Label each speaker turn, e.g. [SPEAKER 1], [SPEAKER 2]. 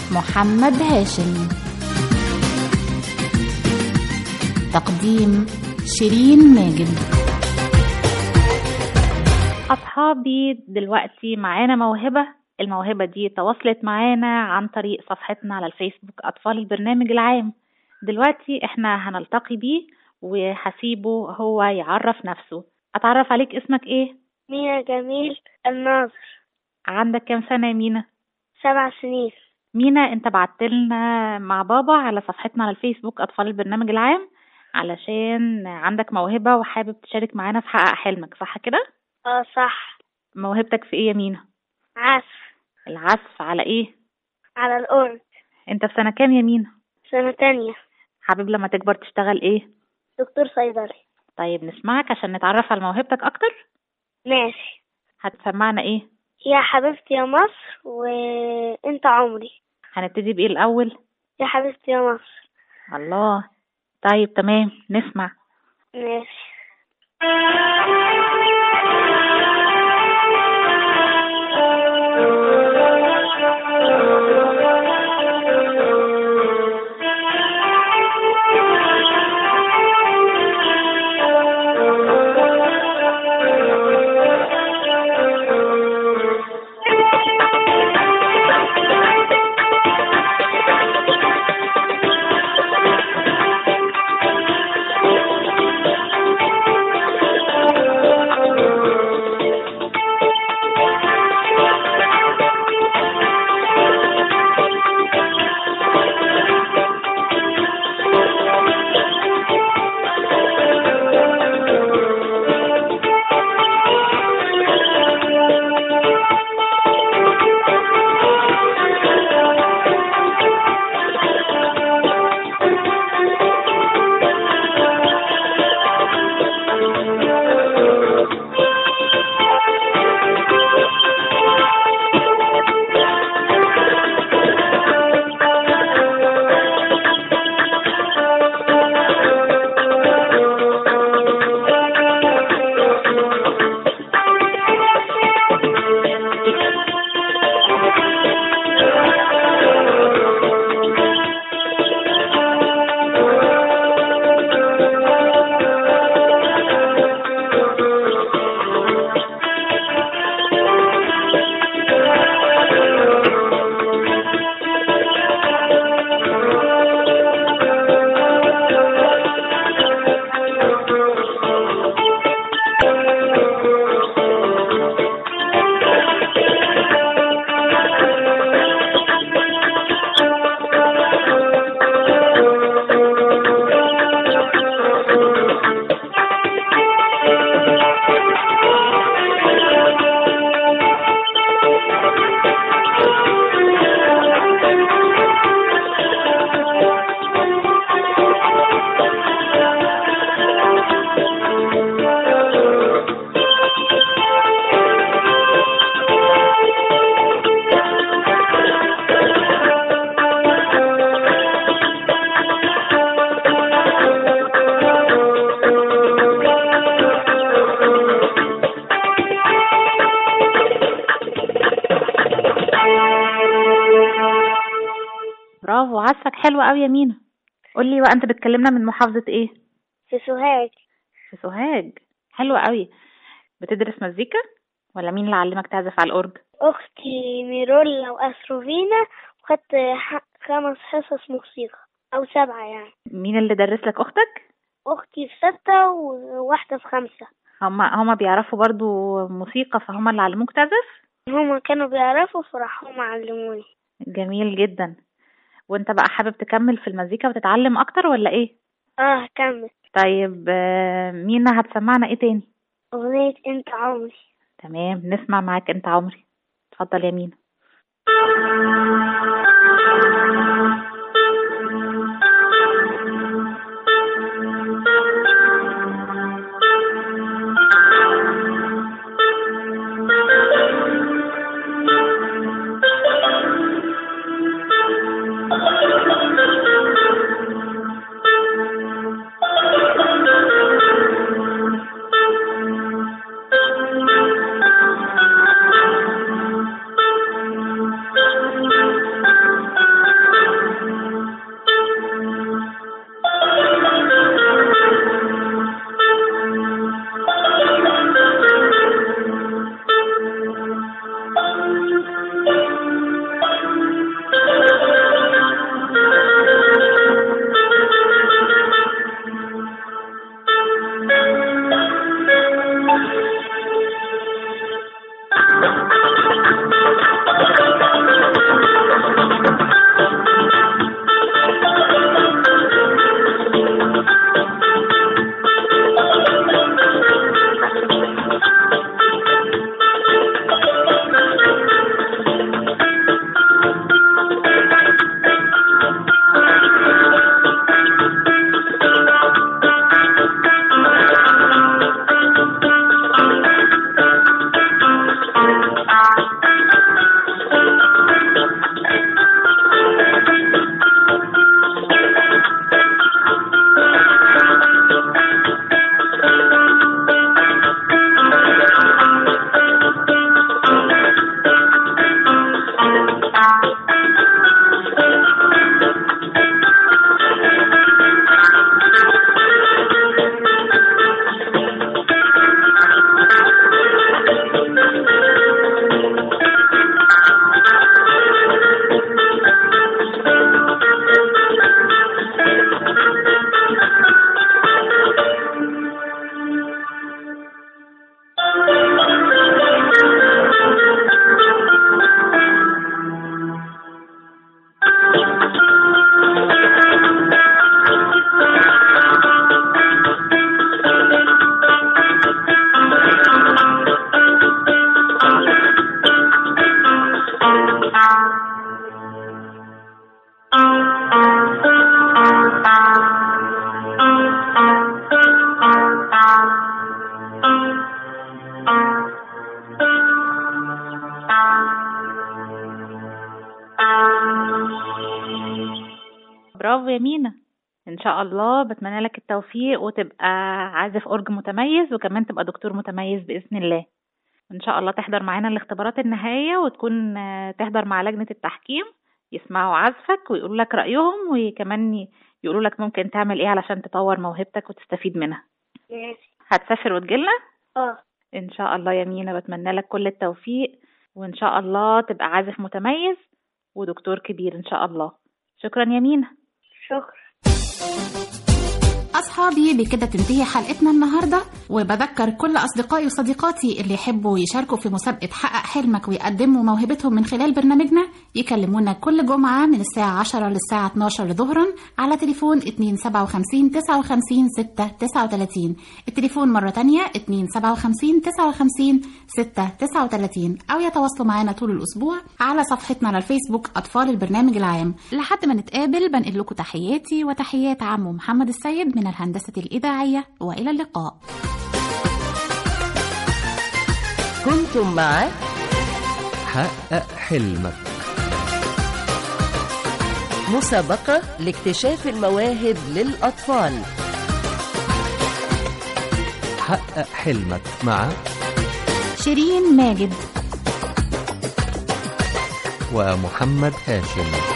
[SPEAKER 1] محمد هاشم تقديم شيرين ماجد
[SPEAKER 2] أصحابي دلوقتي معانا موهبة الموهبة دي تواصلت معانا عن طريق صفحتنا على الفيسبوك أطفال البرنامج العام دلوقتي احنا هنلتقي بيه وهسيبه هو يعرف نفسه أتعرف عليك اسمك ايه؟
[SPEAKER 3] مينا جميل الناظر
[SPEAKER 2] عندك كام سنة يا مينا؟
[SPEAKER 3] سبع سنين
[SPEAKER 2] مينا انت بعتلنا مع بابا على صفحتنا على الفيسبوك أطفال البرنامج العام علشان عندك موهبة وحابب تشارك معانا في حقق حلمك صح كده؟
[SPEAKER 3] اه صح
[SPEAKER 2] موهبتك في ايه يا مينا؟
[SPEAKER 3] عزف
[SPEAKER 2] العزف على ايه؟
[SPEAKER 3] على الأورج
[SPEAKER 2] انت في سنة كام يا مينا؟
[SPEAKER 3] سنة تانية
[SPEAKER 2] حابب لما تكبر تشتغل ايه؟
[SPEAKER 3] دكتور صيدلي
[SPEAKER 2] طيب نسمعك عشان نتعرف على موهبتك أكتر
[SPEAKER 3] ماشي
[SPEAKER 2] هتسمعنا ايه؟
[SPEAKER 3] يا حبيبتي يا مصر وانت عمري
[SPEAKER 2] هنبتدي بإيه الأول؟
[SPEAKER 3] يا حبيبتي يا مصر
[SPEAKER 2] الله طيب تمام نسمع
[SPEAKER 3] ماشي
[SPEAKER 2] برافو عزفك حلو قوي يا مينا قولي بقى انت بتكلمنا من محافظة ايه؟
[SPEAKER 3] في سوهاج
[SPEAKER 2] في سوهاج حلو قوي بتدرس مزيكا ولا مين اللي علمك تعزف على الأورج؟
[SPEAKER 3] أختي ميرولا وأسروفينا وخدت ح- خمس حصص موسيقى أو سبعة يعني
[SPEAKER 2] مين اللي درس لك أختك؟
[SPEAKER 3] أختي في ستة وواحدة في خمسة
[SPEAKER 2] هما هما بيعرفوا برضو موسيقى فهما اللي علموك تعزف؟
[SPEAKER 3] هما كانوا بيعرفوا فراحوا هما علموني
[SPEAKER 2] جميل جدا وانت بقى حابب تكمل في المزيكا وتتعلم أكتر ولا ايه؟
[SPEAKER 3] اه هكمل
[SPEAKER 2] طيب آه، مينا هتسمعنا ايه تاني؟
[SPEAKER 3] أغنية انت عمري
[SPEAKER 2] تمام نسمع معاك انت عمري اتفضل يا مينا
[SPEAKER 3] Thank you.
[SPEAKER 2] برافو يا مينا ان شاء الله بتمنى لك التوفيق وتبقى عازف اورج متميز وكمان تبقى دكتور متميز باذن الله ان شاء الله تحضر معانا الاختبارات النهائيه وتكون آه، تحضر مع لجنه التحكيم يسمعوا عزفك ويقولوا لك رايهم وكمان ي- يقولوا لك ممكن تعمل ايه علشان تطور موهبتك وتستفيد منها
[SPEAKER 3] ماشي
[SPEAKER 2] هتسافر وتجيلنا
[SPEAKER 3] اه
[SPEAKER 2] ان شاء الله يا مينا بتمنى لك كل التوفيق وان شاء الله تبقى عازف متميز ودكتور كبير ان شاء الله شكرا يا مينا
[SPEAKER 3] شكرا
[SPEAKER 1] أصحابي بكده تنتهي حلقتنا النهاردة وبذكر كل أصدقائي وصديقاتي اللي يحبوا يشاركوا في مسابقة حقق حلمك ويقدموا موهبتهم من خلال برنامجنا يكلمونا كل جمعة من الساعة 10 للساعة 12 ظهرا على تليفون 257 59 6 39 التليفون مرة تانية 257 59 6 39 أو يتواصلوا معنا طول الأسبوع على صفحتنا على الفيسبوك أطفال البرنامج العام لحد ما نتقابل بنقل لكم تحياتي وتحيات عمو محمد السيد من الهندسة الإذاعية وإلى اللقاء
[SPEAKER 4] كنتم مع
[SPEAKER 5] حقق حلمك
[SPEAKER 4] مسابقة لاكتشاف المواهب للأطفال
[SPEAKER 5] حقق حلمك مع
[SPEAKER 1] شيرين ماجد
[SPEAKER 5] ومحمد هاشم